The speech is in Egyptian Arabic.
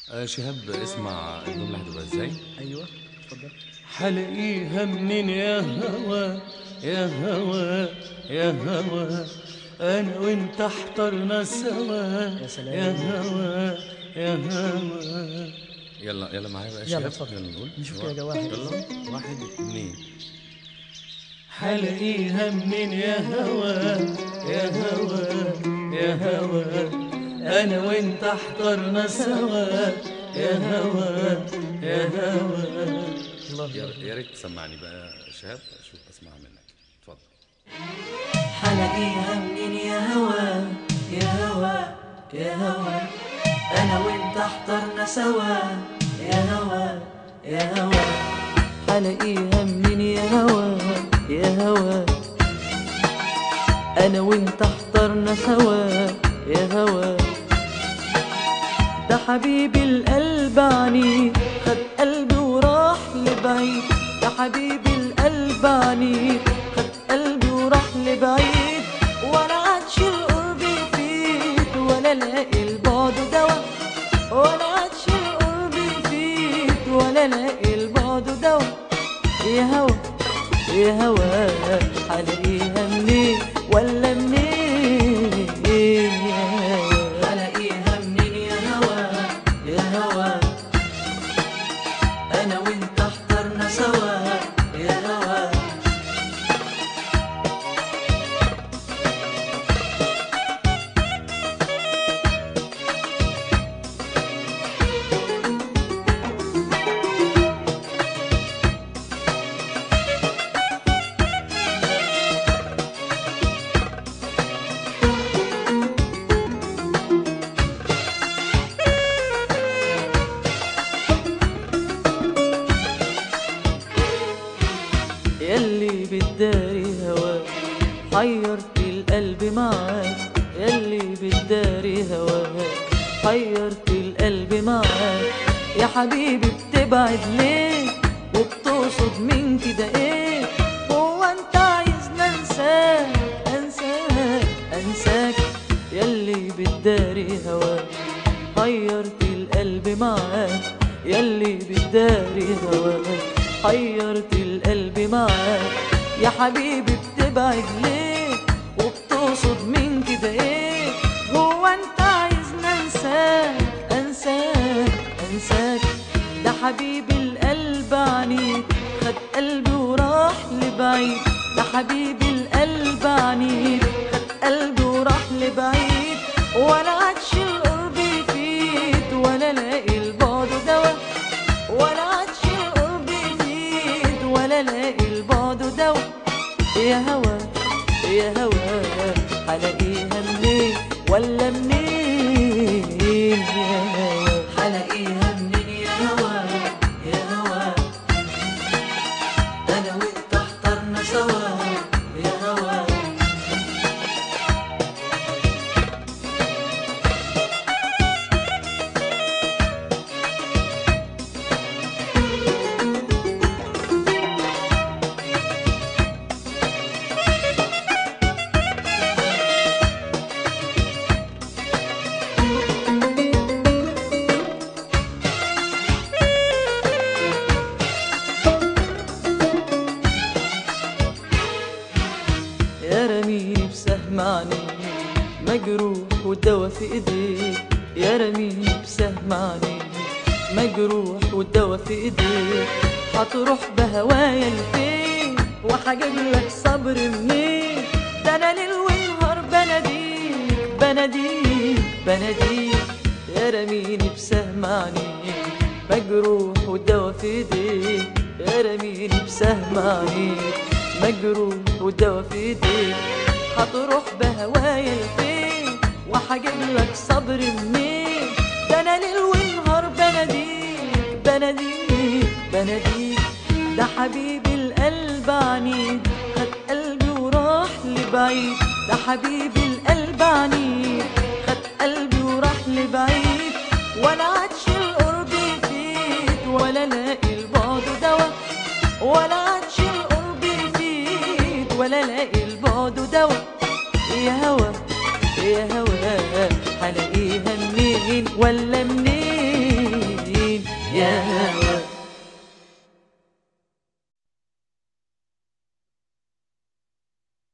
آه شهاب اسمع الجملة هتبقى ازاي؟ ايوه اتفضل حلاقيها منين يا هوا يا هوا يا هوا انا وانت احترنا سوا يا سلام. يا هوا يا هوا يلا يلا معايا بقى يا يلا شباب اتفضل. يلا نقول نشوف كده جو واحد. يلا واحد اتنين حلاقيها منين يا هوا يا هوا يا هوا انا وانت احترنا سوا يا هوا يا هوا الله يا يا ريت تسمعني بقى يا شهاب اشوف اسمعها منك اتفضل حلاقيها منين يا هوا يا هوا يا هوا انا وانت احترنا سوا يا هوا يا هوا حلاقيها منين يا هوا يا هوا انا وانت احترنا سوا يا هوا ده حبيبي القلب عنيد خد قلبي وراح لبعيد ده حبيبي القلب عنيد خد قلبي وراح لبعيد ولا عادش القرب يفيد ولا لاقي البعد دوا ولا عادش القرب يفيد ولا لاقي البعد دوا يا هوا يا هوا حلاقيها منين ولا منين يا هوا حلاقيها منين يا هوا يا هوا انا وانت احترنا سوا يا هوا يلي بتداري هواك حيرت القلب معاك يلي بتداري هواك حيرت القلب معاك يا حبيبي بتبعد ليه وبتقصد من كده ايه هو انت عايزنا انساك انساك انساك يلي بتداري هواك حيرت القلب معاك يلي بتداري هواك حيرت القلب معاك يا حبيبي بتبعد ليه وبتقصد من كده ايه هو انت عايزنا انساك انساك انساك ده حبيبي القلب عنيد خد قلبي وراح لبعيد ده حبيبي القلب عنيد خد قلبي وراح لبعيد ولا عادش القرب يفيد ولا لاقي البعد دوا ولا عادش القرب يفيد ولا لاقي البعد دوا يا هوا يا هوا حلاقيها منين ولا منين يا هوا حلاقيها منين يا هوا يا هوا انا وانت احترنا سوا يا هوا يا رميني بسهم عنيك مجروح والدوا في ايديك يا رميني بسهم عنيك مجروح والدوا في ايديك هتروح بهوايا لفين وهجيب لك صبر منين ده انا ليل ونهار بناديك بناديك بناديك يا رميني بسهم عنيك مجروح والدوا في ايديك يا رميني بسهم عنيك مجروح والدوا في ايديك هتروح بهوايا لفين وهجيب لك صبر منين ده انا ليل ونهار بناديك بناديك بناديك ده حبيبي القلب عنيد خد قلبي وراح لبعيد ده حبيبي القلب عنيد خد قلبي وراح لبعيد ولا عادش القرب يفيد ولا لاقي البعد دوا ولا عادش القرب يفيد ولا لاقي البعد دوا يا هوا يا هوا هلاقيها منين ولا منين